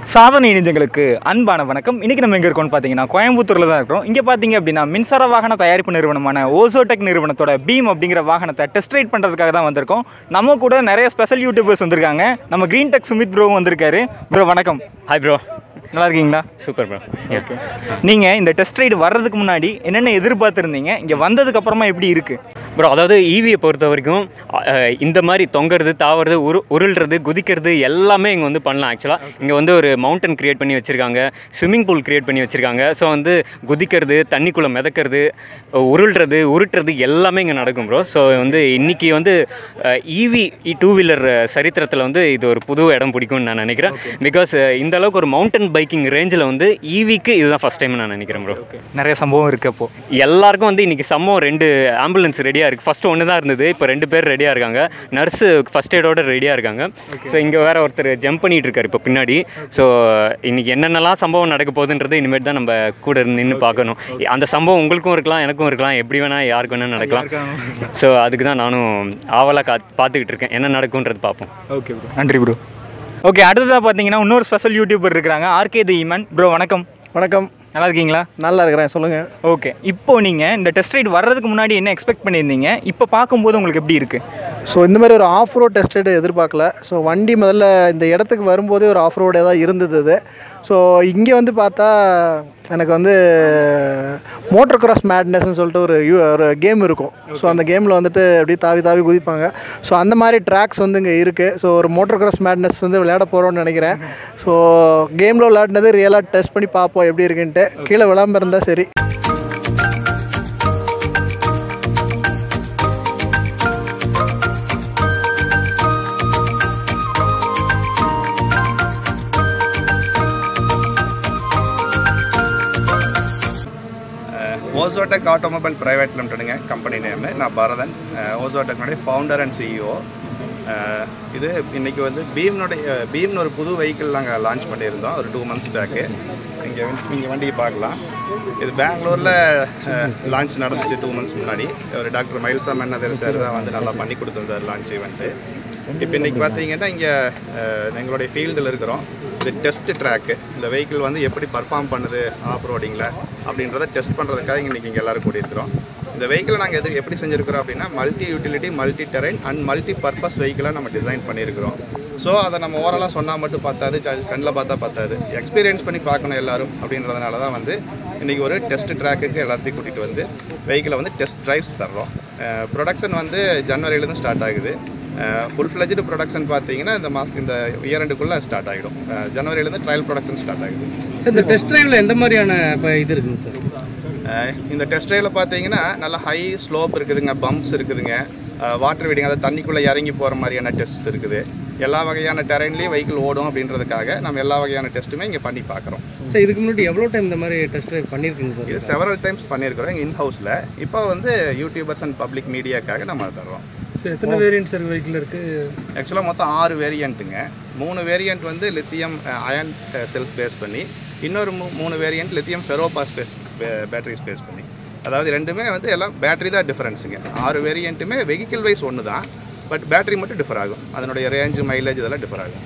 சாதனை இணைஞ்சங்களுக்கு அன்பான வணக்கம் இன்றைக்கி நம்ம எங்கே இருக்கோம்னு பார்த்தீங்கன்னா கோயம்புத்தூரில் தான் இருக்கிறோம் இங்கே பார்த்தீங்க அப்படின்னா மின்சார வாகன தயாரிப்பு நிறுவனமான ஓசோடெக் நிறுவனத்தோட பீம் அப்படிங்கிற வாகனத்தை டெஸ்ட் ரைட் பண்ணுறதுக்காக தான் வந்திருக்கோம் நம்ம கூட நிறைய ஸ்பெஷல் யூடியூபர்ஸ் வந்திருக்காங்க நம்ம க்ரீன் டெக் சுமித் ப்ரோவும் வந்திருக்காரு ப்ரோ வணக்கம் ஹாய் ப்ரோ நல்லா இருக்கீங்களா சூப்பர் ப்ரோ ஓகே நீங்கள் இந்த டெஸ்ட் ரைடு வர்றதுக்கு முன்னாடி என்னென்ன எதிர்பார்த்துருந்தீங்க இங்கே வந்ததுக்கு அப்புறமா எப்படி இருக்குது ப்ரோ அதாவது ஈவியை பொறுத்த வரைக்கும் அஹ், இந்த மாதிரி தொங்குறது தாவறது உரு உருள்றது குதிக்கிறது எல்லாமே இங்கே வந்து பண்ணலாம் ஆக்சுவலாக இங்கே வந்து ஒரு மவுண்டன் கிரியேட் பண்ணி வச்சுருக்காங்க ஸ்விம்மிங் பூல் கிரியேட் பண்ணி வச்சுருக்காங்க ஸோ வந்து குதிக்கிறது தண்ணிக்குள்ளே மிதக்கிறது உருள்றது உருட்டுறது எல்லாமே இங்கே நடக்கும் ப்ரோ ஸோ வந்து இன்றைக்கி வந்து ஈவி டூ வீலர் சரித்திரத்தில் வந்து இது ஒரு புது இடம் பிடிக்கும்னு நான் நினைக்கிறேன் பிகாஸ் இந்த அளவுக்கு ஒரு மவுண்டன் பைக்கிங் ரேஞ்சில் வந்து ஈவிக்கு இதுதான் ஃபஸ்ட் டைம் நான் நினைக்கிறேன் ப்ரோ நிறைய சம்பவம் இருக்குது அப்போது எல்லாருக்கும் வந்து இன்றைக்கி சம்பவம் ரெண்டு ஆம்புலன்ஸ் ரெடியாக இருக்குது ஃபஸ்ட்டு ஒன்று தான் இருந்தது இப்போ ரெண்டு பேர் ரெடியாக இருக்காங்க நர்ஸு ஃபஸ்ட் எய்டோட ரெடியாக இருக்காங்க ஸோ இங்கே வேற ஒருத்தர் ஜம்ப் பண்ணிட்டு இருக்காரு இப்போ பின்னாடி ஸோ இன்றைக்கி என்னென்னலாம் சம்பவம் நடக்க போகுதுன்றது இனிமேல் தான் நம்ம கூட இருந்து நின்று பார்க்கணும் அந்த சம்பவம் உங்களுக்கும் இருக்கலாம் எனக்கும் இருக்கலாம் எப்படி வேணால் யாருக்கு வேணால் நடக்கலாம் ஸோ அதுக்கு தான் நானும் ஆவலாக கா பார்த்துக்கிட்டு இருக்கேன் என்ன நடக்குன்றது பார்ப்போம் ஓகே ப்ரோ நன்றி ப்ரோ ஓகே அடுத்ததாக பார்த்தீங்கன்னா இன்னொரு ஸ்பெஷல் யூடியூபர் இருக்கிறாங்க ஆர்கே தி ஈமன் ப்ரோ வணக்கம் வணக்கம் நல்லா இருக்கீங்களா நல்லா இருக்கிறேன் சொல்லுங்கள் ஓகே இப்போ நீங்கள் இந்த டெஸ்ட் ரைட் வர்றதுக்கு முன்னாடி என்ன எக்ஸ்பெக்ட் பண்ணியிருந்தீங்க இப்போ பார்க்கும்போது உங்களுக்கு எப்படி இருக்குது ஸோ இந்த மாதிரி ஒரு ஆஃப் ரோட் டெஸ்ட் எதிர்பார்க்கல ஸோ வண்டி முதல்ல இந்த இடத்துக்கு வரும்போதே ஒரு ஆஃப் ரோடே தான் இருந்தது இது ஸோ இங்கே வந்து பார்த்தா எனக்கு வந்து மோட்டர் கிராஸ் மேட்னஸ்னு சொல்லிட்டு ஒரு யூ ஒரு கேம் இருக்கும் ஸோ அந்த கேமில் வந்துட்டு அப்படியே தாவி தாவி குதிப்பாங்க ஸோ அந்த மாதிரி ட்ராக்ஸ் வந்து இங்கே இருக்குது ஸோ ஒரு மோட்டர் கிராஸ் மேட்னஸ் வந்து விளையாட போகிறோம்னு நினைக்கிறேன் ஸோ கேமில் விளையாடினது ரியலாக டெஸ்ட் பண்ணி பார்ப்போம் எப்படி இருக்குன்ட்டு கீழே விளாம இருந்தால் சரி ஓசோடெக் ஆட்டோமொபைல் பிரைவேட் லிமிடெடுங்க கம்பெனி நேமு நான் பரதன் ஓசோடெக்னுடைய ஃபவுண்டர் அண்ட் சிஇஓ இது இன்னைக்கு வந்து பீம்னுடைய பீம்னு ஒரு புது வெஹிக்கிள் நாங்கள் லான்ச் பண்ணியிருந்தோம் ஒரு டூ மந்த்ஸ் பேக்கு இங்கே இங்கே வண்டியை பார்க்கலாம் இது பெங்களூரில் லான்ச் நடந்துச்சு டூ மந்த்ஸ் முன்னாடி ஒரு டாக்டர் மயில்சா மன்னதர் சார் தான் வந்து நல்லா பண்ணி கொடுத்துருந்தார் லான்ச் ஈவெண்ட்டு இப்போ இன்றைக்கி பார்த்தீங்கன்னா இங்கே எங்களுடைய ஃபீல்டில் இருக்கிறோம் இது டெஸ்ட் ட்ராக்கு இந்த வெஹிக்கிள் வந்து எப்படி பர்ஃபார்ம் பண்ணுது ஆஃப் ரோடிங்கில் அப்படின்றத டெஸ்ட் பண்ணுறதுக்காக இன்றைக்கி இங்கே எல்லோரும் கூட்டியிருக்கிறோம் இந்த வெஹிக்கிளை நாங்கள் எது எப்படி செஞ்சுருக்கிறோம் அப்படின்னா multi utility multi terrain and multi purpose வெஹிக்கிளாக நம்ம டிசைன் பண்ணியிருக்கிறோம் ஸோ அதை நம்ம ஓரலாக சொன்னால் மட்டும் பார்த்தாது கண்ணில் பார்த்தா பார்த்தாது எக்ஸ்பீரியன்ஸ் பண்ணி பார்க்கணும் எல்லாரும் அப்படின்றதுனால தான் வந்து இன்றைக்கி ஒரு டெஸ்ட் ட்ராக்குக்கு எல்லாத்தையும் கூட்டிகிட்டு வந்து வெஹிக்கிளை வந்து டெஸ்ட் ட்ரைவ்ஸ் தர்றோம் ப்ரொடக்ஷன் வந்து ஜனவரியிலேருந்து ஸ்டார்ட் ஆகுது ஃபுல் ஃப்ளெஜ்டு ப்ரொடக்ஷன் பார்த்தீங்கன்னா இந்த மாதம் இந்த இயர் ரெண்டுக்குள்ளே ஸ்டார்ட் ஆகிடும் ஜனவரியிலேருந்து ட்ரையல் ப்ரொடக்ஷன் ஸ்டார்ட் ஆகுது சார் இந்த டெஸ்ட் டிரைவில் எந்த மாதிரியான இப்போ இது இருக்குங்க சார் அஹ் இந்த டெஸ்ட் ட்ரைவில் பார்த்தீங்கன்னா நல்லா ஹை ஸ்லோப் இருக்குதுங்க பம்ப்ஸ் இருக்குதுங்க வாட்டர் வீடிங் அதாவது தண்ணிக்குள்ளே இறங்கி போகிற மாதிரியான டெஸ்ட்ஸ் இருக்குது எல்லா வகையான டெரைன்லேயும் வெஹிக்கிள் ஓடும் அப்படின்றதுக்காக நம்ம எல்லா வகையான டெஸ்ட்டுமே இங்கே பண்ணி பார்க்குறோம் சார் இதுக்கு முன்னாடி எவ்வளோ டைம் இந்த மாதிரி டெஸ்ட் டிரைவ் பண்ணியிருக்கீங்க சார் இது செவரல் டைம்ஸ் பண்ணியிருக்கிறோம் எங்கள் இன் ஹவுஸில் இப்போ வந்து யூடியூபர்ஸ் அண்ட் பப்ளிக் மீடியாக்காக நம்ம தர்றோம் சார் எத்தனை வேரியன்ட் சார் வெஹிக்கிள் இருக்குது ஆக்சுவலாக மொத்தம் ஆறு வேரியண்ட்டுங்க மூணு வேரியண்ட் வந்து லித்தியம் அயன் செல்ஸ் பேஸ் பண்ணி இன்னொரு மூ மூணு variant lithium ferrophosphate battery space பண்ணி அதாவது ரெண்டுமே வந்து எல்லாம் பேட்டரி தான் டிஃப்ரென்ஸுங்க ஆறு வேரியண்ட்டுமே வெஹிக்கிள் வைஸ் ஒன்று தான் பட் பேட்டரி மட்டும் டிஃபர் ஆகும் அதனுடைய ரேஞ்சு மைலேஜ் இதெல்லாம் டிஃபர் ஆகும்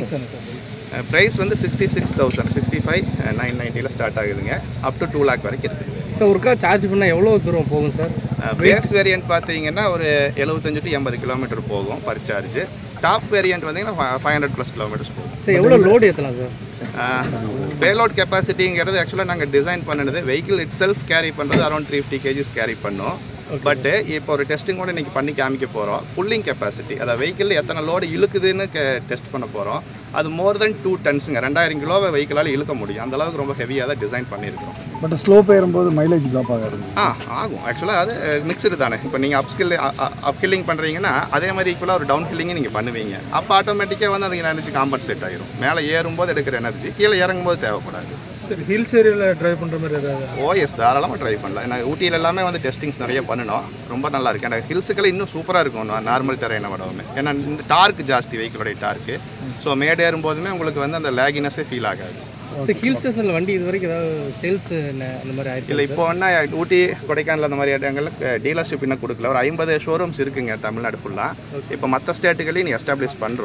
ப்ரைஸ் வந்து sixty six thousand sixty five nine நைன்ட்டியில் ஸ்டார்ட் ஆகுதுங்க அப் டு டூ லேக் வரைக்கும் இருக்குது சார் ஒருக்கா சார்ஜ் பண்ணால் எவ்வளோ தூரம் போகும் சார் பேஸ் வேரியண்ட் பார்த்தீங்கன்னா ஒரு எழுபத்தஞ்சு டு எண்பது கிலோமீட்டர் போகும் பர் சார்ஜ் டாப் வேரியண்ட் பார்த்தீங்கன்னா ஃபைவ் ஹண்ட்ரட் ப்ளஸ் கிலோமீட்டர்ஸ் போகும் சார் எவ்வளோ லோடு ஏற்றலாம் சார் பேலோட் கெப்பாசிட்டிங்கிறது ஆக்சுவலாக நாங்கள் டிசைன் பண்ணினது வெஹிக்கிள் இட் செல்ஃப் கேரி பண்ணுறது around three fifty KGs carry பண்ணோம் பட்டு இப்போ ஒரு டெஸ்டிங் கூட இன்றைக்கி பண்ணி காமிக்க போகிறோம் புல்லிங் கெப்பாசிட்டி அதாவது வெஹிக்கிள் எத்தனை லோடு இழுக்குதுன்னு டெஸ்ட் பண்ண போகிறோம் அது மோர் தென் டூ டன்ஸுங்க ரெண்டாயிரம் கிலோவை வெஹிக்கிளால் இழுக்க முடியும் அந்த அளவுக்கு ரொம்ப ஹெவியாக தான் டிசைன் பண்ணியிருக்கோம் பட் ஸ்லோப் ஏறும்போது மைலேஜ் ட்ராப் ஆகாது ஆ ஆகும் ஆக்சுவலாக அது மிக்சடு தானே இப்போ நீங்கள் அப்ஸ்கில் அப்கில்லிங் பண்ணுறீங்கன்னா அதே மாதிரி ஈக்குவலாக ஒரு டவுன் ஹில்லிங்கும் நீங்கள் பண்ணுவீங்க அப்போ ஆட்டோமேட்டிக்காக வந்து அதுக்கு எனர்ஜி காம்பன்சேட் ஆயிரும் மேலே ஏறும்போது எடுக்கிற எனர்ஜி கீழே இறங்கும் போது தேவைப்படாது சார் ஹில்ஸ் ஏரியாவில் ட்ரைவ் பண்ணுற மாதிரி ஏதாவது ஓஎஸ் தாராளமாக ட்ரை பண்ணலாம் ஏன்னா ஊட்டியில் எல்லாமே வந்து டெஸ்டிங்ஸ் நிறைய பண்ணணும் ரொம்ப நல்லா இருக்கு எனக்கு ஹில்ஸுக்கெல்லாம் இன்னும் சூப்பராக இருக்கும் நார்மல் டெரைனை விடவுமே ஏன்னா இந்த டார்க் ஜாஸ்தி வெஹிக்கிளோடைய டார்க்கு ஸோ மேடு ஏறும்போதுமே உங்களுக்கு வந்து அந்த லேகினஸே ஃபீல் ஆகாது சார் ஹில் ஸ்டேஷனில் வண்டி இது வரைக்கும் ஏதாவது சேல்ஸ் அந்த மாதிரி ஆயிருக்கு இல்லை இப்போ என்ன ஊட்டி கொடைக்கானல் அந்த மாதிரி இடங்கள்ல டீலர்ஷிப் இன்னும் கொடுக்கல ஒரு ஐம்பது ஷோரூம்ஸ் இருக்குங்க தமிழ்நாடு ஃபுல்லாக இப்போ மற்ற ஸ்டேட்டுகளையும் நீ எஸ்டாப்ளிஷ் பண்ணுறோம்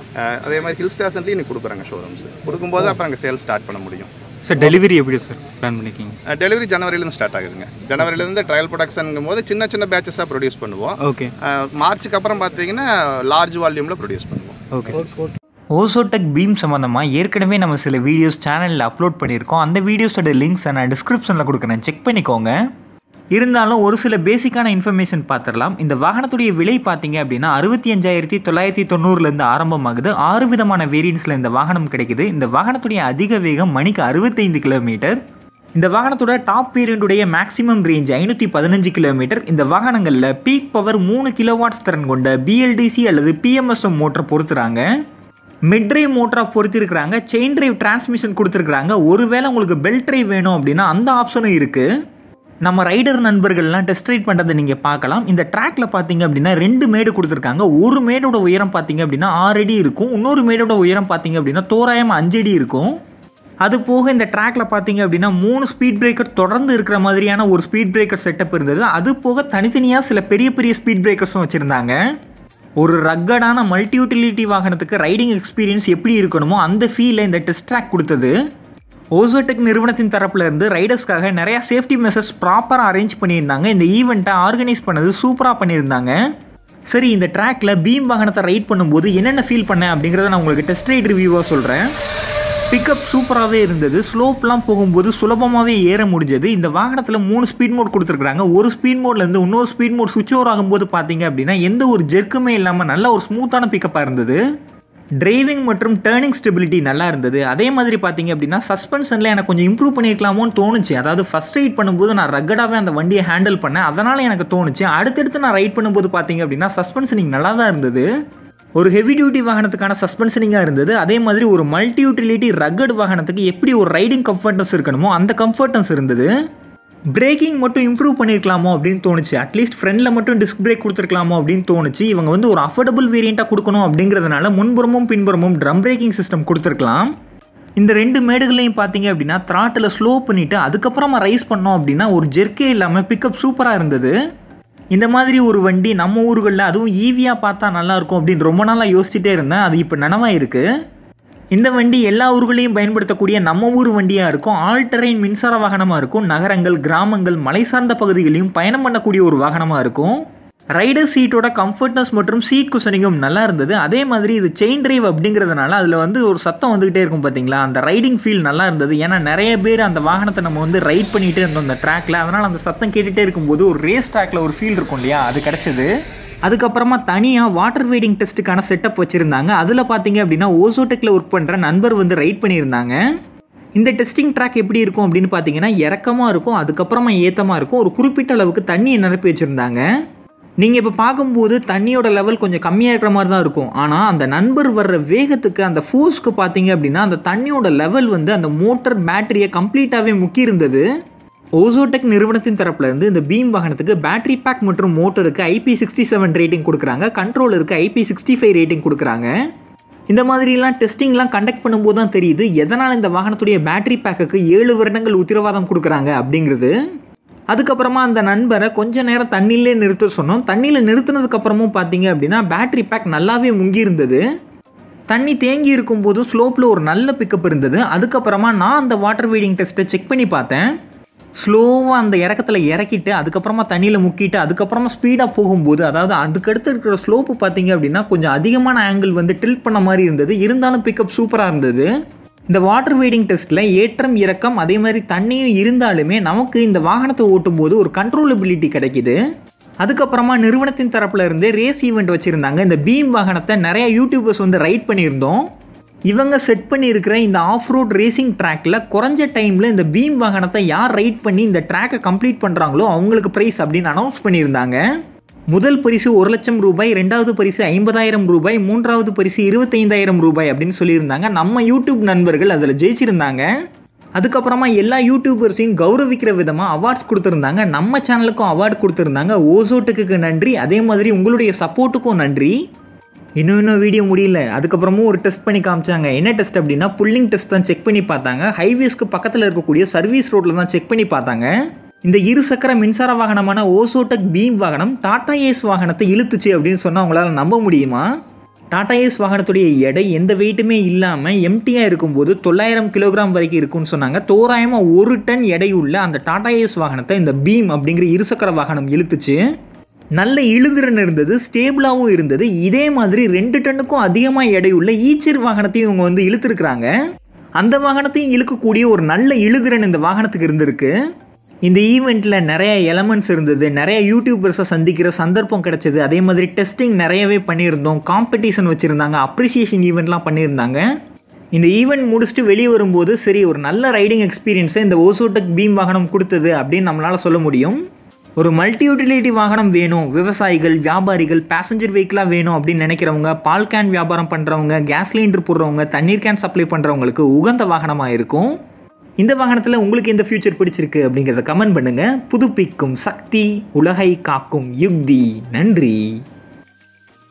அதே மாதிரி ஹில் ஸ்டேஷன்லேயும் இன்னைக்கு கொடுக்குறாங்க ஷோரூம்ஸ் கொடுக்கும்போது அப்புறம் அங்கே சேல் ஸ்டார்ட் பண்ண முடியும் சார் டெலிவரி எப்படி சார் பிளான் பண்ணிக்கிங்க டெலிவரி ஜனவரிலேருந்து ஸ்டார்ட் ஆகுதுங்க ஜனவரிலேருந்து ட்ரையல் ப்ரொடக்ஷனுங்கும் போது சின்ன சின்ன பேச்சஸாக ப்ரொடியூஸ் பண்ணுவோம் ஓகே அஹ், மார்ச்சுக்கு அப்புறம் பார்த்தீங்கன்னா லார்ஜ் வால்யூமில் ப்ரொடியூஸ் பண்ணுவோம் ஓகே ஓசோடெக் பீம் சம்மந்தமாக ஏற்கனவே நம்ம சில வீடியோஸ் சேனலில் அப்லோட் பண்ணியிருக்கோம் அந்த வீடியோஸோட லிங்க்ஸ் நான் டிஸ்கிரிப்ஷனில் கொடுக்குறேன் செக் பண்ணிக்கோங்க இருந்தாலும் ஒரு சில பேசிக்கான இன்ஃபர்மேஷன் பார்த்துடலாம் இந்த வாகனத்துடைய விலை பார்த்தீங்க அப்படின்னா அறுபத்தி அஞ்சாயிரத்தி தொள்ளாயிரத்தி தொண்ணூறுலேருந்து ஆரம்பமாகுது ஆறு விதமான வேரியன்ஸில் இந்த வாகனம் கிடைக்குது இந்த வாகனத்துடைய அதிக வேகம் மணிக்கு அறுபத்தைந்து கிலோமீட்டர் இந்த வாகனத்தோட டாப் வேரியண்ட்டுடைய மேக்ஸிமம் ரேஞ்ச் ஐநூற்றி பதினஞ்சு கிலோமீட்டர் இந்த வாகனங்களில் பீக் பவர் மூணு கிலோவாட்ஸ் திறன் கொண்ட பிஎல்டிசி அல்லது பிஎம்எஸ்எம் மோட்டரை பொறுத்துறாங்க மிட் டிரைவ் மோட்டராக பொறுத்திருக்கிறாங்க செயின் டிரைவ் டிரான்ஸ்மிஷன் கொடுத்துருக்குறாங்க ஒருவேளை உங்களுக்கு பெல்ட் டிரைவ் வேணும் அப்படின்னா அந்த ஆப்ஷனும் இருக்குது நம்ம ரைடர் நண்பர்கள்லாம் டெஸ்ட் ரைட் பண்ணுறதை நீங்கள் பார்க்கலாம் இந்த ட்ராக்ல பார்த்தீங்க அப்படின்னா ரெண்டு மேடு கொடுத்துருக்காங்க ஒரு மேடோட உயரம் பார்த்தீங்க அப்படின்னா ஆறு அடி இருக்கும் இன்னொரு மேடோட உயரம் பார்த்தீங்க அப்படின்னா தோராயமாக அஞ்சு அடி இருக்கும் அது போக இந்த ட்ராக்ல பார்த்தீங்க அப்படின்னா மூணு ஸ்பீட் பிரேக்கர் தொடர்ந்து இருக்கிற மாதிரியான ஒரு ஸ்பீட் பிரேக்கர் செட்டப் இருந்தது அது போக தனித்தனியாக சில பெரிய பெரிய ஸ்பீட் பிரேக்கர்ஸும் வச்சுருந்தாங்க ஒரு ரக்கடான மல்டி யூட்டிலிட்டி வாகனத்துக்கு ரைடிங் எக்ஸ்பீரியன்ஸ் எப்படி இருக்கணுமோ அந்த ஃபீலை இந்த டெஸ்ட் ட்ராக் கொடுத்தது ஓசோடெக் நிறுவனத்தின் தரப்புல இருந்து ரைடர்ஸ்க்காக நிறைய சேஃப்டி மெஷர்ஸ் ப்ராப்பராக அரேஞ்ச் பண்ணியிருந்தாங்க இந்த ஈவெண்ட்டை ஆர்கனைஸ் பண்ணது சூப்பராக பண்ணியிருந்தாங்க சரி இந்த ட்ராக்ல பீம் வாகனத்தை ரைட் பண்ணும்போது என்னென்ன ஃபீல் பண்ணேன் அப்படிங்கிறத நான் உங்களுக்கு டெஸ்ட் ரைட் ரிவ்யூவாக சொல்கிறேன் பிக்கப் சூப்பராகவே இருந்தது ஸ்லோப்லாம் போகும்போது சுலபமாகவே ஏற முடிஞ்சது இந்த வாகனத்தில் மூணு ஸ்பீட் மோட் கொடுத்துருக்காங்க ஒரு ஸ்பீட் மோட்லேருந்து இன்னொரு ஸ்பீட் மோட் சுவிட்ச் ஓவர் ஆகும்போது பார்த்தீங்க அப்படின்னா எந்த ஒரு ஜெர்க்குமே இல்லாமல் நல்ல ஒரு ஸ்மூத்தான பிக்கப்பாக இருந்தது டிரைவிங் மற்றும் டேர்னிங் ஸ்டெபிலிட்டி நல்லா இருந்தது அதே மாதிரி பார்த்தீங்க அப்படின்னா சஸ்பென்ஷனில் எனக்கு கொஞ்சம் இம்ப்ரூவ் பண்ணியிருக்கலாமோன்னு தோணுச்சு அதாவது ஃபஸ்ட் ரைட் பண்ணும்போது நான் ரக்கடாகவே அந்த வண்டியை ஹேண்டில் பண்ணேன் அதனால் எனக்கு தோணுச்சு அடுத்தடுத்து நான் ரைட் பண்ணும்போது பார்த்தீங்க அப்படின்னா சஸ்பென்ஷனிங் நல்லா தான் இருந்தது ஒரு ஹெவி டியூட்டி வாகனத்துக்கான சஸ்பென்ஷனிங்காக இருந்தது அதே மாதிரி ஒரு மல்டி யூட்டிலிட்டி ரக்கட் வாகனத்துக்கு எப்படி ஒரு ரைடிங் கம்ஃபர்ட்னஸ் இருக்கணுமோ அந்த கம்ஃபர்ட்னஸ் இருந்தது பிரேக்கிங் மட்டும் இம்ப்ரூவ் பண்ணியிருக்கலாமோ அப்படின்னு தோணுச்சு அட்லீஸ்ட் ஃப்ரண்டில் மட்டும் டிஸ்க் பிரேக் கொடுத்துருக்கலாமோ அப்படின்னு தோணுச்சு இவங்க வந்து ஒரு அஃபோர்டபுள் வேரியண்ட்டாக கொடுக்கணும் அப்படிங்கிறதுனால முன்புறமும் பின்புறமும் ட்ரம் பிரேக்கிங் சிஸ்டம் கொடுத்துருக்கலாம் இந்த ரெண்டு மேடுகளையும் பார்த்தீங்க அப்படின்னா த்ராட்டில் ஸ்லோ பண்ணிவிட்டு அதுக்கப்புறமா ரைஸ் பண்ணோம் அப்படின்னா ஒரு ஜெர்க்கே இல்லாமல் பிக்கப் சூப்பராக இருந்தது இந்த மாதிரி ஒரு வண்டி நம்ம ஊர்களில் அதுவும் ஈவியாக பார்த்தா நல்லாயிருக்கும் அப்படின்னு ரொம்ப நாளாக யோசிச்சுட்டே இருந்தேன் அது இப்போ நனவாக இருக்குது இந்த வண்டி எல்லா ஊர்களையும் பயன்படுத்தக்கூடிய நம்ம ஊர் வண்டியாக இருக்கும் ஆல் டெரைன் மின்சார வாகனமாக இருக்கும் நகரங்கள் கிராமங்கள் மலை சார்ந்த பகுதிகளையும் பயணம் பண்ணக்கூடிய ஒரு வாகனமாக இருக்கும் ரைடர் சீட்டோட கம்ஃபர்ட்னஸ் மற்றும் சீட் குஷனிங்கும் நல்லா இருந்தது அதே மாதிரி இது செயின் டிரைவ் அப்படிங்கிறதுனால அதில் வந்து ஒரு சத்தம் வந்துக்கிட்டே இருக்கும் பார்த்தீங்களா அந்த ரைடிங் ஃபீல் நல்லா இருந்தது ஏன்னா நிறைய பேர் அந்த வாகனத்தை நம்ம வந்து ரைட் பண்ணிகிட்டே இருந்தோம் அந்த ட்ராக்ல அதனால் அந்த சத்தம் கேட்டுகிட்டே இருக்கும்போது ஒரு ரேஸ் ட்ராக்ல ஒரு ஃபீல் இருக்கும் இல்லையா அது கிடச்சிது அதுக்கப்புறமா தனியாக வாட்டர் வெயிடிங் டெஸ்ட்டுக்கான செட்டப் வச்சுருந்தாங்க அதில் பார்த்தீங்க அப்படின்னா ஓசோடெக்கில் ஒர்க் பண்ணுற நண்பர் வந்து ரைட் பண்ணியிருந்தாங்க இந்த டெஸ்டிங் ட்ராக் எப்படி இருக்கும் அப்படின்னு பார்த்தீங்கன்னா இறக்கமாக இருக்கும் அதுக்கப்புறமா ஏத்தமாக இருக்கும் ஒரு குறிப்பிட்ட அளவுக்கு தண்ணியை நிரப்பி வச்சுருந்தாங்க நீங்கள் இப்போ பார்க்கும்போது தண்ணியோட லெவல் கொஞ்சம் கம்மியாக இருக்கிற மாதிரி தான் இருக்கும் ஆனால் அந்த நண்பர் வர்ற வேகத்துக்கு அந்த ஃபோர்ஸ்க்கு பார்த்தீங்க அப்படின்னா அந்த தண்ணியோட லெவல் வந்து அந்த மோட்டர் பேட்டரியை கம்ப்ளீட்டாகவே முக்கி இருந்தது ஓசோடெக் நிறுவனத்தின் தரப்புல இருந்து இந்த பீம் வாகனத்துக்கு பேட்டரி பேக் மற்றும் மோட்டருக்கு ஐபி சிக்ஸ்டி செவன் ரேட்டிங் கொடுக்குறாங்க கண்ட்ரோலருக்கு ஐபி சிக்ஸ்டி ஃபைவ் ரேட்டிங் கொடுக்குறாங்க இந்த மாதிரிலாம் டெஸ்டிங்லாம் கண்டக்ட் பண்ணும்போது தான் தெரியுது எதனால் இந்த வாகனத்துடைய பேட்டரி பேக்குக்கு ஏழு வருடங்கள் உத்தரவாதம் கொடுக்குறாங்க அப்படிங்கிறது அதுக்கப்புறமா அந்த நண்பரை கொஞ்ச நேரம் தண்ணியிலே நிறுத்த சொன்னோம் தண்ணியில் நிறுத்தினதுக்கப்புறமும் பார்த்தீங்க அப்படின்னா பேட்டரி பேக் நல்லாவே முங்கி இருந்தது தண்ணி தேங்கி இருக்கும்போது ஸ்லோப்பில் ஒரு நல்ல பிக்கப் இருந்தது அதுக்கப்புறமா நான் அந்த வாட்டர் வீடிங் டெஸ்ட்டை செக் பண்ணி பார்த்தேன் ஸ்லோவாக அந்த இறக்கத்தில் இறக்கிட்டு அதுக்கப்புறமா தண்ணியில் முக்கிட்டு அதுக்கப்புறமா ஸ்பீடாக போகும்போது அதாவது அதுக்கடுத்து இருக்கிற ஸ்லோப்பு பார்த்தீங்க அப்படின்னா கொஞ்சம் அதிகமான ஆங்கிள் வந்து டில்ட் பண்ண மாதிரி இருந்தது இருந்தாலும் பிக்கப் சூப்பராக இருந்தது இந்த வாட்டர் வெயிடிங் டெஸ்ட்டில் ஏற்றம் இறக்கம் அதே மாதிரி தண்ணியும் இருந்தாலுமே நமக்கு இந்த வாகனத்தை ஓட்டும்போது ஒரு கண்ட்ரோலபிலிட்டி கிடைக்குது அதுக்கப்புறமா நிறுவனத்தின் தரப்புல இருந்து ரேஸ் ஈவெண்ட் வச்சுருந்தாங்க இந்த பீம் வாகனத்தை நிறைய யூடியூபர்ஸ் வந்து ரைட் பண்ணியிருந்தோம் இவங்க செட் பண்ணியிருக்கிற இந்த ஆஃப் ரோட் ரேசிங் ட்ராக்ல குறைஞ்ச டைமில் இந்த பீம் வாகனத்தை யார் ரைட் பண்ணி இந்த ட்ராக்கை கம்ப்ளீட் பண்ணுறாங்களோ அவங்களுக்கு ப்ரைஸ் அப்படின்னு அனௌன்ஸ் பண்ணியிருந்தாங்க முதல் பரிசு ஒரு லட்சம் ரூபாய் ரெண்டாவது பரிசு ஐம்பதாயிரம் ரூபாய் மூன்றாவது பரிசு இருபத்தைந்தாயிரம் ரூபாய் அப்படின்னு சொல்லியிருந்தாங்க நம்ம யூடியூப் நண்பர்கள் அதில் ஜெயிச்சிருந்தாங்க அதுக்கப்புறமா எல்லா யூடியூபர்ஸையும் கௌரவிக்கிற விதமாக அவார்ட்ஸ் கொடுத்துருந்தாங்க நம்ம சேனலுக்கும் அவார்டு கொடுத்துருந்தாங்க ஓசோட்டுக்கு நன்றி அதே மாதிரி உங்களுடைய சப்போர்ட்டுக்கும் நன்றி இன்னும் இன்னும் வீடியோ முடியல அதுக்கப்புறமும் ஒரு டெஸ்ட் பண்ணி காமிச்சாங்க என்ன டெஸ்ட் அப்படின்னா புல்லிங் டெஸ்ட் தான் செக் பண்ணி பார்த்தாங்க ஹைவேஸ்க்கு பக்கத்தில் இருக்கக்கூடிய சர்வீஸ் ரோட்டில் தான் செக் பண்ணி பார்த்தாங்க இந்த இருசக்கர மின்சார வாகனமான ஓசோடெக் பீம் வாகனம் டாடா ஏஸ் வாகனத்தை இழுத்துச்சு அப்படின்னு சொன்னால் உங்களால் நம்ப முடியுமா டாடா ஏஸ் வாகனத்துடைய எடை எந்த வெயிட்டுமே இல்லாமல் எம்டியாக இருக்கும்போது தொள்ளாயிரம் கிலோகிராம் வரைக்கும் இருக்கும்னு சொன்னாங்க தோராயமாக ஒரு டன் எடையுள்ள அந்த டாடா ஏஸ் வாகனத்தை இந்த பீம் அப்படிங்கிற இருசக்கர வாகனம் இழுத்துச்சு நல்ல இழுதிறன் இருந்தது ஸ்டேபிளாகவும் இருந்தது இதே மாதிரி ரெண்டு டன்னுக்கும் அதிகமாக எடையுள்ள ஈச்சர் வாகனத்தையும் இவங்க வந்து இழுத்துருக்குறாங்க அந்த வாகனத்தையும் இழுக்கக்கூடிய ஒரு நல்ல இழுதிறன் இந்த வாகனத்துக்கு இருந்திருக்கு இந்த ஈவெண்ட்டில் நிறைய எலமெண்ட்ஸ் இருந்தது நிறைய யூடியூபர்ஸை சந்திக்கிற சந்தர்ப்பம் கிடைச்சது அதே மாதிரி டெஸ்டிங் நிறையவே பண்ணியிருந்தோம் காம்படிஷன் வச்சுருந்தாங்க அப்ரிசியேஷன் ஈவெண்ட்லாம் பண்ணியிருந்தாங்க இந்த ஈவெண்ட் முடிச்சுட்டு வெளியே வரும்போது சரி ஒரு நல்ல ரைடிங் எக்ஸ்பீரியன்ஸை இந்த ஓசோடெக் பீம் வாகனம் கொடுத்தது அப்படின்னு நம்மளால் சொல்ல முடியும் ஒரு மல்டி யூட்டிலிட்டி வாகனம் வேணும் விவசாயிகள் வியாபாரிகள் பேசஞ்சர் வெஹிக்கிளாக வேணும் அப்படின்னு நினைக்கிறவங்க பால் கேன் வியாபாரம் பண்ணுறவங்க கேஸ் சிலிண்டர் போடுறவங்க தண்ணீர் கேன் சப்ளை பண்ணுறவங்களுக்கு உகந்த வாகனமாக இருக்கும் இந்த வாகனத்தில் உங்களுக்கு எந்த ஃபியூச்சர் பிடிச்சிருக்கு அப்படிங்கிறத கமெண்ட் பண்ணுங்கள் புதுப்பிக்கும் சக்தி உலகை காக்கும் யுக்தி நன்றி